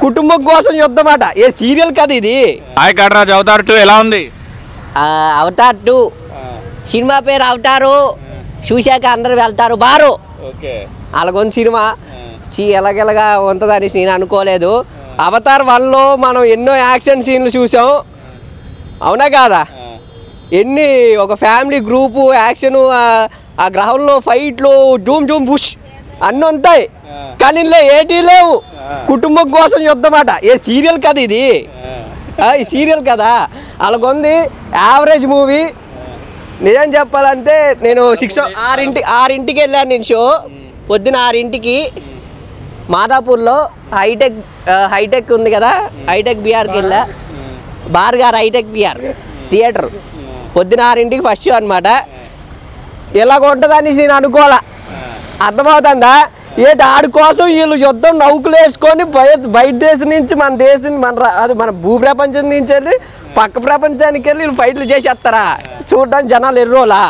కుటుంబం కోసం యుద్ధం అట ఏ సీరియల్ కదా ఇది హాయ్ కట్రాజ్ అవతార్ టూ ఎలా ఉంది అవతార్ టూ సినిమా పేరు అవతారు చూశాక అందరు వెళ్తారు బారు ఓకే అలాగొంది సినిమా చీ ఎలాగెలాగా ఉంటుందని నేను అనుకోలేదు అవతార్ వన్లో మనం ఎన్నో యాక్షన్ సీన్లు చూసాం అవునా కాదా ఎన్ని ఒక ఫ్యామిలీ గ్రూపు యాక్షన్ ఆ గ్రహంలో ఫైట్లు జూమ్ జూమ్ బుష్ అన్నీ ఉంటాయి కానీ ఇందులో ఏటీ లేవు కుటుంబం కోసం యుద్ధం అట ఏ సీరియల్ కదా ఇది ఆ, ఈ సీరియల్ కదా అలాగొంది యావరేజ్ మూవీ నిజం చెప్పాలంటే నేను సిక్స్ ఆరింటి ఆరింటికి వెళ్ళాను నేను షో పొద్దున ఆరింటికి మాదాపూర్లో హైటెక్ ఆ, హైటెక్ ఉంది కదా హైటెక్ బిఆర్కి వెళ్ళా బార్ గారు హైటెక్ బిఆర్ థియేటర్ పొద్దున ఆరింటికి ఫస్ట్ షో అనమాట ఇలాగ ఉంటుందని నేను అనుకోవాలా అర్థమవుతుందా ఏంటి ఆడి కోసం వీళ్ళు యుద్ధం నౌకలు వేసుకొని బయట బయట దేశం నుంచి మన దేశం మన రా- అది మన భూ ప్రపంచం నుంచి వెళ్ళి పక్క ప్రపంచానికి వెళ్ళి వీళ్ళు ఫైట్లు చేసేస్తారా చూడడానికి జనాలు ఎర్రోలా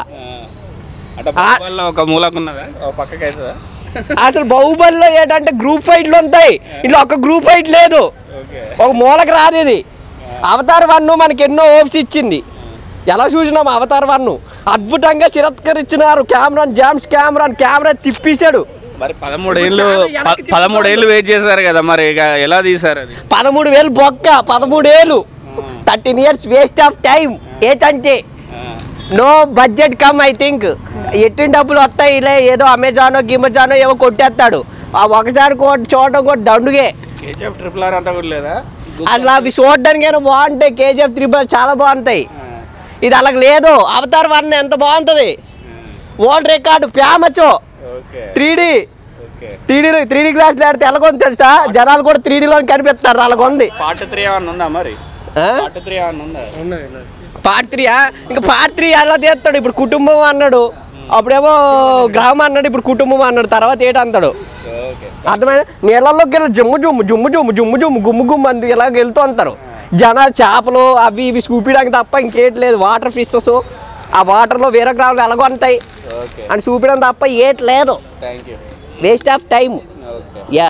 అంటే బాహుబలిలో ఒక మూలకు ఉన్నదా ఒక పక్కకి అవుతుందా అసలు బాహుబలిలో ఏంటంటే గ్రూప్ ఫైట్లు ఉంటాయి ఇట్లా ఒక గ్రూప్ ఫైట్ లేదు ఓకే ఒక మూలకు రాదు ఇది అవతార్ వన్ మనకి ఎన్నో ఓప్స్ ఇచ్చింది ఎలా చూసినాం అవతార్ వన్ అద్భుతంగా చిరత్కరించినారు కెమెరాన్ జామ్స్ కెమెరాన్ కెమెరా తిప్పేశాడు మరి పదమూడేళ్ళు ప- పదమూడేళ్ళు వెయిట్ చేశారు కదా మరి ఇక ఎలా తీశారు అది పదమూడు వేలు బొక్క పదమూడు వేలు thirteen years waste of time ఏతంటే no budget come I think ఎట్టిన డబ్బులు వస్తాయి ఇలా ఏదో అమెజానో గిమెజానో ఏవో కొట్టేస్తాడు ఆ ఒకసారి కొట్టి చూడటం కూడా దండుగే కేజీఎఫ్ ట్రిపుల్ ఆర్ అంతా కూడా లేదా అసలు అవి చూడడానికైనా బాగుంటాయి కేజీఎఫ్ త్రిబుల్ చాలా బాగుంటాయి ఇది అలాగ లేదు అవతార్ వన్ ఎంత బాగుంటుంది వరల్డ్ రికార్డు ప్యామచో okay three D okay three D three D గ్లాసులు ఆడితే ఎలాగొంది తెలుసా జనాలు కూడా త్రీ డీలో కనిపిస్తారు అలాగొంది పార్ట్ త్రీ ఏమన్నా ఉందా మరి పార్ట్ త్రీ ఏమన్నా ఉందా పార్ట్ త్రీయా ఇంకా పార్ట్ త్రీ ఎలా తీస్తాడు ఇప్పుడు కుటుంబం అన్నాడు అప్పుడేమో గ్రామం అన్నాడు ఇప్పుడు కుటుంబం అన్నాడు తర్వాత ఏంటి అంటాడు ఓకే అర్థమైన నీళ్ళల్లోకి వెళ్ళి జమ్ము జుమ్ము జుమ్ము జుమ్ము జుమ్ము జుమ్ము గుమ్ము గుమ్ము అని ఇలాగ వెళ్తూ ఉంటారు జన చేపలు అవి ఇవి చూపించడానికి తప్ప ఇంకేటి లేదు వాటర్ ఫిషెస్ ఆ వాటర్లో వేరే గ్రామాలు ఎలాగో ఉంటాయి ఓకే అని చూపించడం తప్ప ఏటి లేదు thank you waste of time okay yeah